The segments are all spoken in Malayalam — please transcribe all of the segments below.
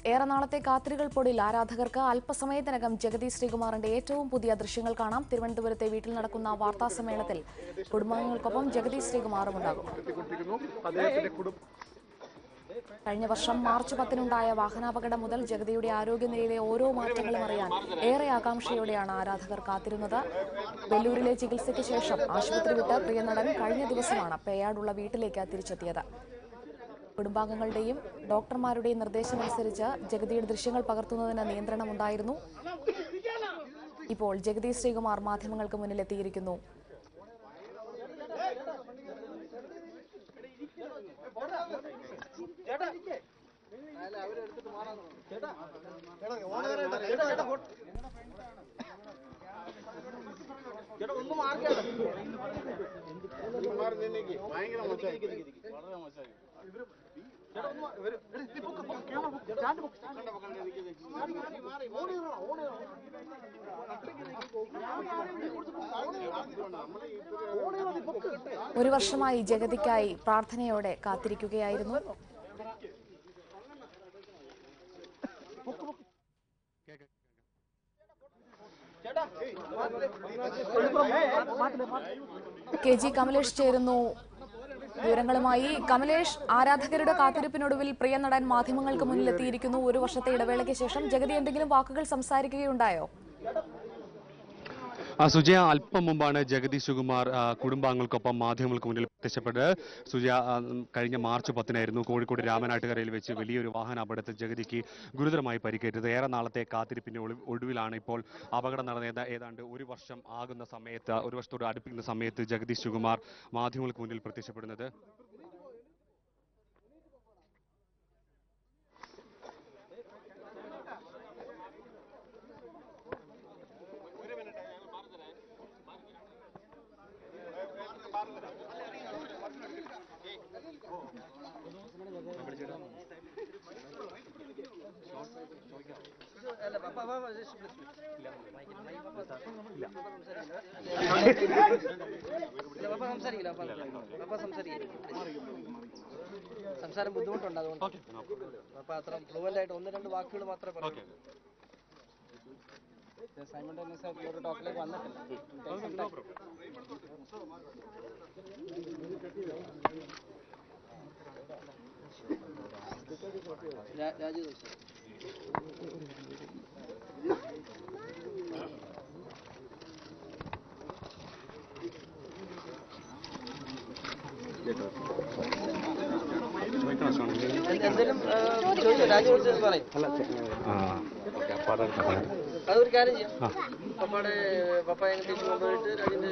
ഏറെ നാളത്തെ കാത്തിരികൾപ്പൊടിൽ ആരാധകർക്ക് അല്പസമയത്തിനകം ജഗതി ശ്രീകുമാറിന്റെ ഏറ്റവും പുതിയ ദൃശ്യങ്ങൾ കാണാം തിരുവനന്തപുരത്തെ വീട്ടിൽ നടക്കുന്ന വാർത്താ സമ്മേളനത്തിൽ കുടുംബാംഗങ്ങൾക്കൊപ്പം ജഗതി ശ്രീകുമാറും ഉണ്ടാകും അദ്ദേഹത്തിന്റെ കുടുംബ കഴിഞ്ഞ വർഷം മാർച്ച് പത്തിനുണ്ടായ വാഹനാപകടം മുതൽ ജഗതിയുടെ ആരോഗ്യനിലയിലെ ഓരോ മാറ്റങ്ങളും അറിയാൻ ഏറെ ആകാംക്ഷയോടെയാണ് ആരാധകർ കാത്തിരുന്നത് വെല്ലൂരിലെ ചികിത്സയ്ക്ക് ശേഷം ആശുപത്രി വിട്ട പ്രിയനടൻ കഴിഞ്ഞ ദിവസമാണ് പേയാടുള്ള വീട്ടിലേക്ക് തിരിച്ചെത്തിയത് കുടുംബാംഗങ്ങളുടെയും ഡോക്ടർമാരുടെയും നിർദ്ദേശമനുസരിച്ച് ജഗതിയുടെ ദൃശ്യങ്ങൾ പകർത്തുന്നതിന് നിയന്ത്രണമുണ്ടായിരുന്നു ഇപ്പോൾ ജഗതി ശ്രീകുമാർ മാധ്യമങ്ങൾക്ക് മുന്നിലെത്തിയിരിക്കുന്നു ഭയങ്കര മോശമായി വളരെ മോശമായി ഒരു വർഷമായി ജഗതിക്കായി പ്രാർത്ഥനയോടെ കാത്തിരിക്കുകയായിരുന്നു കെ ജി കമലേഷ് ചേരുന്നു വിവരങ്ങളുമായി കമലേഷ് ആരാധകരുടെ കാത്തിരിപ്പിനൊടുവിൽ പ്രിയ നടൻ മാധ്യമങ്ങൾക്ക് മുന്നിലെത്തിയിരിക്കുന്നു ഒരു വർഷത്തെ ഇടവേളയ്ക്ക് ശേഷം ജഗതി എന്തെങ്കിലും വാക്കുകൾ സംസാരിക്കുകയുണ്ടായോ ആ, സുജയ അല്പം മുമ്പാണ് ജഗതി സുകുമാർ ആ, കുടുംബാംഗങ്ങൾക്കൊപ്പം മാധ്യമങ്ങൾക്ക് മുന്നിൽ പ്രത്യക്ഷപ്പെട്ടത് സുജയ ആ, ഉം, കഴിഞ്ഞ മാർച്ച് പത്തിനായിരുന്നു കോഴിക്കോട് രാമനാട്ടുകരയിൽ വെച്ച് വലിയൊരു വാഹന അപകടത്തിൽ ജഗതിക്ക് ഗുരുതരമായി പരിക്കേറ്റത് ഏറെ നാളത്തെ കാത്തിരിപ്പിന്റെ ഒളി- ഒടുവിലാണ് ഇപ്പോൾ അപകടം നടന്നത് ഏതാണ്ട് ഒരു വർഷം ആകുന്ന സമയത്ത് ഒരു വർഷത്തോട് അടുപ്പിക്കുന്ന സമയത്ത് ജഗദീഷ് സുകുമാർ മാധ്യമങ്ങൾക്ക് മുന്നിൽ പ്രത്യക്ഷപ്പെടുന്നത് പപ്പ സംസാരിക്കില്ല പപ്പ പപ്പ സംസാരിക്കില്ല സംസാരം ബുദ്ധിമുട്ടുണ്ട് അതുകൊണ്ട് പപ്പ അത്ര ഫ്ലുവൻ്റ് ആയിട്ട് ഒന്ന് രണ്ട് വാക്കുകൾ മാത്രമേ പറയൂ സൈമൾട്ടേനിയസ് ആയിട്ടുള്ള ഒരു ടോക്കിലേക്ക് വന്നിട്ടില്ല രാ- രാജു ദോശ എന്തെങ്കിലും ചോദിച്ചോ രാജു ചോദിച്ചത് പറയും അതൊരു കാര്യം ചെയ്യാം പപ്പയുടെ പപ്പ എങ്ങനെ തിരിച്ചു കൊണ്ടുപോയിട്ട് രാജിന്റെ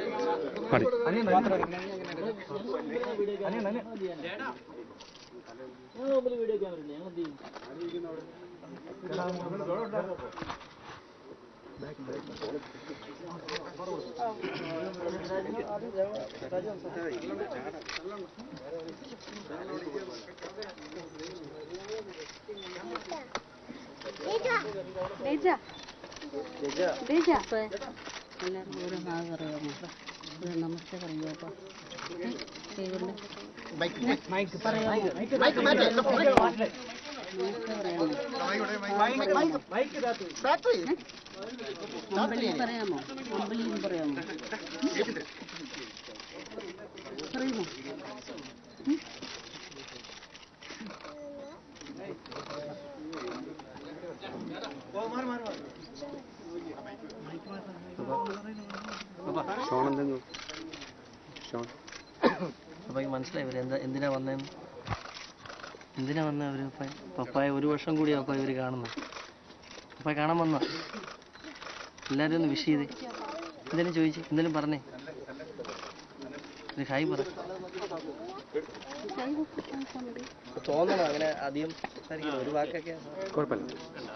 എല്ലാവർക്കും ഓരോ ഭാഗം അറിയാമോ ഒരു നമസ്തേ പറയുമോ അപ്പൊ അമ്പലിയും പറയാമോ അമ്പലിയും പറയാമോ പറയുമോ അപ്പൊ മനസ്സിലായി ഇവര് എന്താ എന്തിനാ വന്നതെന്ന് എന്തിനാ വന്ന അവര് പപ്പായ? പപ്പായ ഒരു വർഷം കൂടി പപ്പായ ഇവര് കാണുന്നത് പപ്പായ കാണാൻ വന്ന എല്ലാരും ഒന്ന് വിഷ് ചെയ്തേ എന്തെങ്കിലും ചോദിച്ചു എന്തെങ്കിലും പറഞ്ഞേ ഒരു ഹായ് പറ തോന്നണം അങ്ങനെ അധികം സംസാരിക്കണം ഒരു വാക്കൊക്കെ കുഴപ്പമില്ല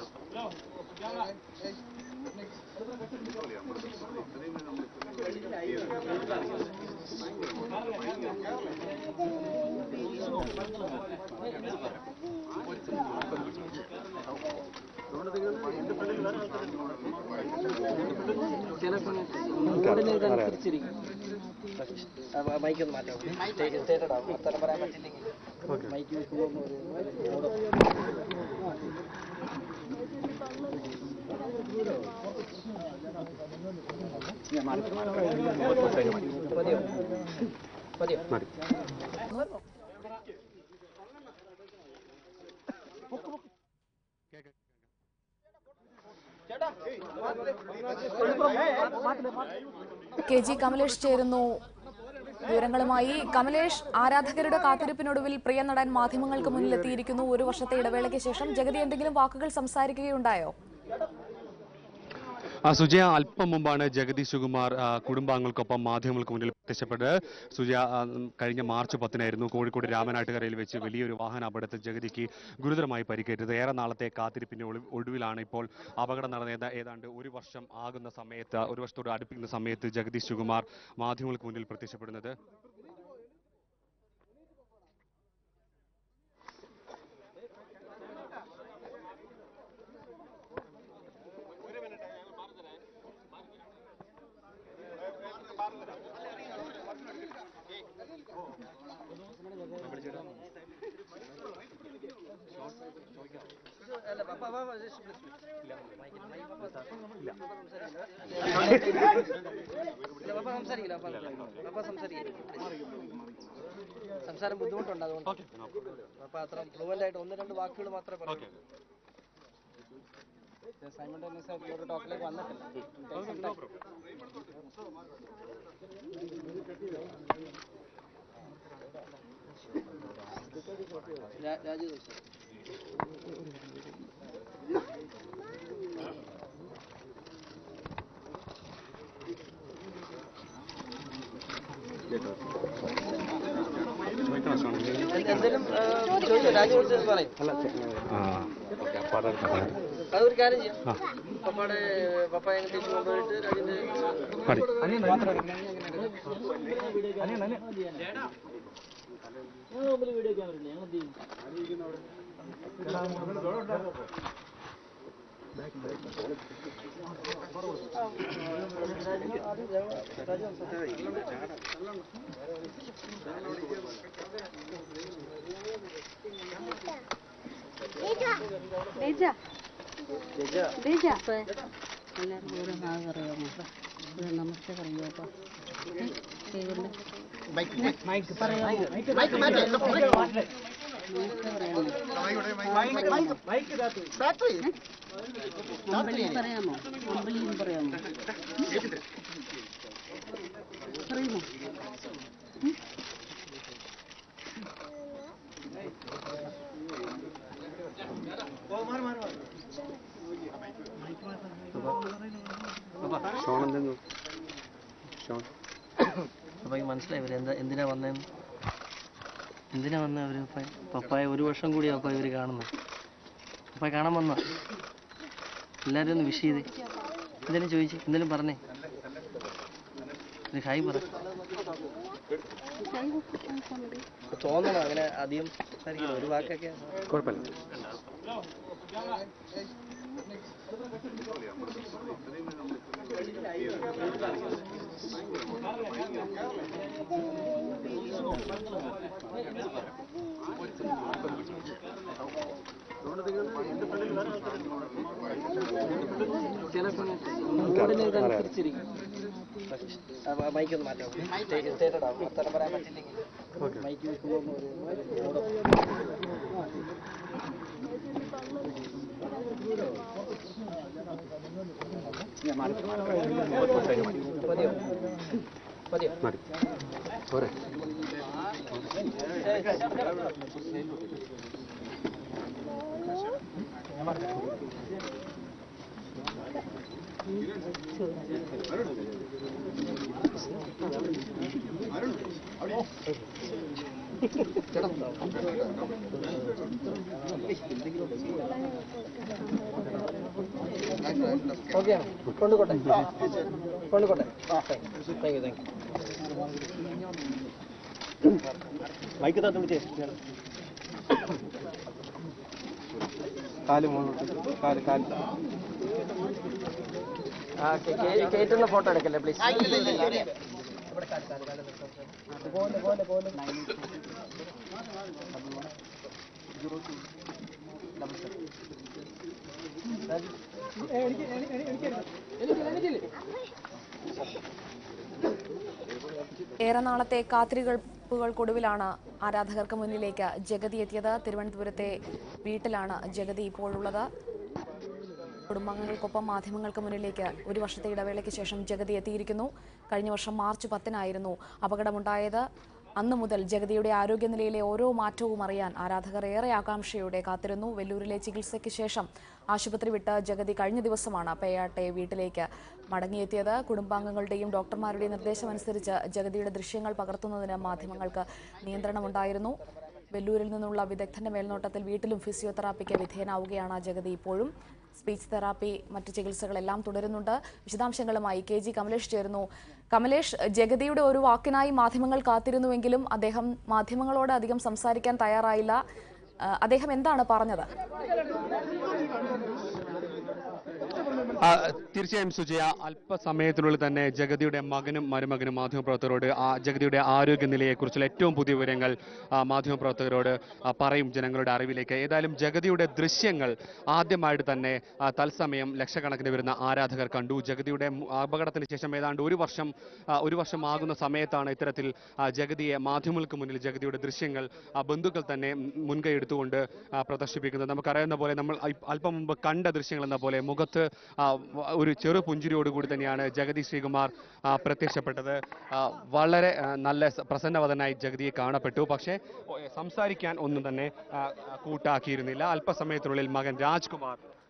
ചില സമയത്ത് മൂഡിന് ഇതനുസരിച്ചിരിക്കും മൈക്ക് ഒന്ന് മാറ്റാം സ്റ്റേറ്റഡ് ആവും വർത്തമാനം പറയാൻ പറ്റില്ലെങ്കിൽ മൈക്ക് വെക്കുമ്പോൾ ഒരു മൂഡ് കെ ജി കമലേഷ് ചേരുന്നു വിവരങ്ങളുമായി കമലേഷ് ആരാധകരുടെ കാത്തിരിപ്പിനൊടുവിൽ പ്രിയ നടൻ മാധ്യമങ്ങൾക്ക് മുന്നിൽ എത്തിയിരിക്കുന്നു ഒരു വർഷത്തെ ഇടവേളയ്ക്ക് ശേഷം ജഗതി എന്തെങ്കിലും വാക്കുകൾ സംസാരിക്കുകയുണ്ടായോ ആ സുജയ അല്പം മുമ്പാണ് ജഗതി സുകുമാർ ആ, കുടുംബാംഗങ്ങൾക്കൊപ്പം മാധ്യമങ്ങൾക്ക് മുന്നിൽ പ്രത്യക്ഷപ്പെട്ടത് സുജയ ആ, ഉം, കഴിഞ്ഞ മാർച്ച് പത്തിനായിരുന്നു കോഴിക്കോട് രാമനാട്ടുകരയിൽ വെച്ച് വലിയൊരു വാഹന അപകടത്തിൽ ജഗതിക്ക് ഗുരുതരമായി പരിക്കേറ്റത് ഏറെ നാളത്തെ കാത്തിരിപ്പിന്റെ ഒളി- ഒടുവിലാണ് ഇപ്പോൾ അപകടം നടന്നത് ഏതാണ്ട് ഒരു വർഷം ആകുന്ന സമയത്ത് ഒരു വർഷത്തോട് അടുപ്പിക്കുന്ന സമയത്ത് ജഗദീഷ് സുകുമാർ മാധ്യമങ്ങൾക്ക് മുന്നിൽ പ്രത്യക്ഷപ്പെടുന്നത് ഇല്ല, പപ്പ സംസാരിക്കില്ല പപ്പ സംസാരിക്കില്ല. പപ്പ സംസാരിക്കില്ല സംസാരം ബുദ്ധിമുട്ടുണ്ട് അതുകൊണ്ട് പപ്പ അത്ര ഫ്ലുവൻ്റ് ആയിട്ട് ഒന്ന് രണ്ട് വാക്കുകൾ മാത്രമേ പറയൂ സൈമൾട്ടേനിയസ് ആയിട്ട് ഒരു ടോക്കിലേക്ക് വന്നിട്ടില്ല രാ- രാജു ചോദിച്ചോ. എന്ത് എന്തേലും ആ, ചോദിച്ചോ രാജു ചോദിച്ചത് പറയും അതൊരു കാര്യം ചെയ്യാം പപ്പയുടെ പപ്പ എങ്ങനെ തിരിച്ചു കൊണ്ടുപോയിട്ട് രാജുവിന്റെ എല്ലാവർക്കും ഓരോ ഭാഗം അറിയാമോ ഒരു നമസ്തേ പറയുമോ അപ്പം കൈകൊണ്ട് നമസ്തേ പറയാമോ അമ്പലിയിൽ പറയാമോ അമ്പലിയിൽ പറയാമോ പറയുമോ അപ്പൊ ഈ മനസ്സിലായി ഇവര് എന്താ എന്തിനാ വന്നേന്ന് എന്തിനാ വന്ന അവര് പപ്പ- പപ്പായ ഒരു വർഷം കൂടി പപ്പ ഇവര് കാണുന്നത് പപ്പായ കാണാൻ വന്ന എല്ലാരും ഒന്ന് വിഷ് ചെയ്തേ എന്തെങ്കിലും ചോദിച്ചു എന്തെങ്കിലും പറഞ്ഞേ ഒരു ഹായ് പറ തോന്നണം അങ്ങനെ അധികം സംസാരിക്കില്ല ഒരു വാക്കൊക്കെ കുഴപ്പമില്ല ചില സമയത്ത് മൂഡിന് ഇതനുസരിച്ചിരിക്കും മൈക്ക് ഒന്ന് മാറ്റാം സ്റ്റേറ്റഡ് ആവും വർത്തമാനം പറയാൻ പറ്റില്ലെങ്കിൽ മൈക്ക് വെക്കുമ്പോൾ മതിയോ മതിയോ മതി പോരെ ഓക്കെ കൊണ്ടുപോട്ടെ കൊണ്ടുപോട്ടെ thank you thank you mic തന്നു വിളിച്ചേ കാല് മുകളിലോട്ട് കാല് കാല് ആ കയറ്റുന്ന ഫോട്ടോ എടുക്കല്ലേ പ്ലീസ് ഏറെ നാളത്തെ കാത്തിരികൾപ്പുകൾക്കൊടുവിലാണ് ആരാധകർക്ക് മുന്നിലേക്ക് ജഗതി എത്തിയത് തിരുവനന്തപുരത്തെ വീട്ടിലാണ് ജഗതി ഇപ്പോഴുള്ളത് കുടുംബാംഗങ്ങൾക്കൊപ്പം മാധ്യമങ്ങൾക്ക് മുന്നിലേക്ക് ഒരു വർഷത്തെ ഇടവേളയ്ക്ക് ശേഷം ജഗതി എത്തിയിരിക്കുന്നു കഴിഞ്ഞ വർഷം മാർച്ച് പത്തിനായിരുന്നു അപകടമുണ്ടായത് അന്നു മുതൽ ജഗതിയുടെ ആരോഗ്യനിലയിലെ ഓരോ മാറ്റവും അറിയാൻ ആരാധകർ ഏറെ ആകാംക്ഷയോടെ കാത്തിരുന്നു വെല്ലൂരിലെ ചികിത്സയ്ക്ക് ശേഷം ആശുപത്രി വിട്ട് ജഗതി കഴിഞ്ഞ ദിവസമാണ് പേയാട്ടെ വീട്ടിലേക്ക് മടങ്ങിയെത്തിയത് കുടുംബാംഗങ്ങളുടെയും ഡോക്ടർമാരുടെയും നിർദ്ദേശമനുസരിച്ച് ജഗതിയുടെ ദൃശ്യങ്ങൾ പകർത്തുന്നതിന് മാധ്യമങ്ങൾക്ക് നിയന്ത്രണമുണ്ടായിരുന്നു വെല്ലൂരിൽ നിന്നുള്ള വിദഗ്ധന്റെ മേൽനോട്ടത്തിൽ വീട്ടിലും ഫിസിയോതെറാപ്പിക്ക് വിധേയനാവുകയാണ് ജഗതി ഇപ്പോഴും സ്പീച്ച് തെറാപ്പി മറ്റ് ചികിത്സകളെല്ലാം തുടരുന്നുണ്ട് വിശദാംശങ്ങളുമായി കെ ജി കമലേഷ് ചേരുന്നു കമലേഷ് ജഗതിയുടെ ഒരു വാക്കിനായി മാധ്യമങ്ങൾ കാത്തിരുന്നുവെങ്കിലും അദ്ദേഹം മാധ്യമങ്ങളോട് അധികം സംസാരിക്കാൻ തയ്യാറായില്ല ആ, അദ്ദേഹം എന്താണ് പറഞ്ഞത് ആ, തീർച്ചയായും സുജയ അല്പസമയത്തിനുള്ളിൽ തന്നെ ജഗതിയുടെ മകനും മരുമകനും മാധ്യമപ്രവർത്തകരോട് ആ ജഗതിയുടെ ആരോഗ്യനിലയെക്കുറിച്ചുള്ള ഏറ്റവും പുതിയ വിവരങ്ങൾ ആ, മാധ്യമപ്രവർത്തകരോട് ആ, പറയും ജനങ്ങളുടെ അറിവിലേക്ക് ഏതായാലും ജഗതിയുടെ ദൃശ്യങ്ങൾ ആദ്യമായിട്ട് തന്നെ ആ, തത്സമയം ലക്ഷക്കണക്കിന് വരുന്ന ആരാധകർ കണ്ടു ജഗതിയുടെ മു- അപകടത്തിന് ശേഷം ഏതാണ്ട് ഒരു വർഷം ആ, ഒരു വർഷം ആകുന്ന സമയത്താണ് ഇത്തരത്തിൽ ആ, ജഗതിയെ മാധ്യമങ്ങൾക്ക് മുന്നിൽ ജഗതിയുടെ ദൃശ്യങ്ങൾ ആ, ബന്ധുക്കൾ തന്നെ മുൻകൈ എടുത്തുകൊണ്ട് ആ, പ്രദർശിപ്പിക്കുന്നത് നമുക്കറിയാവുന്ന പോലെ നമ്മൾ അല്പ- അല്പം മുമ്പ് കണ്ട ദൃശ്യങ്ങൾ എന്ന പോലെ മുഖത്ത് ആ, വ- ഒരു ചെറു പുഞ്ചിരിയോടുകൂടി തന്നെയാണ് ജഗതി ശ്രീകുമാർ ആ, പ്രത്യക്ഷപ്പെട്ടത് ആ, വളരെ ആ, നല്ല സ- പ്രസന്നവദനായി ജഗതിയെ കാണപ്പെട്ടു പക്ഷേ ഒ- സംസാരിക്കാൻ ഒന്നും തന്നെ ആ, ആ, കൂട്ടാക്കിയിരുന്നില്ല അല്പസമയത്തിനുള്ളിൽ മകൻ രാജ്കുമാർ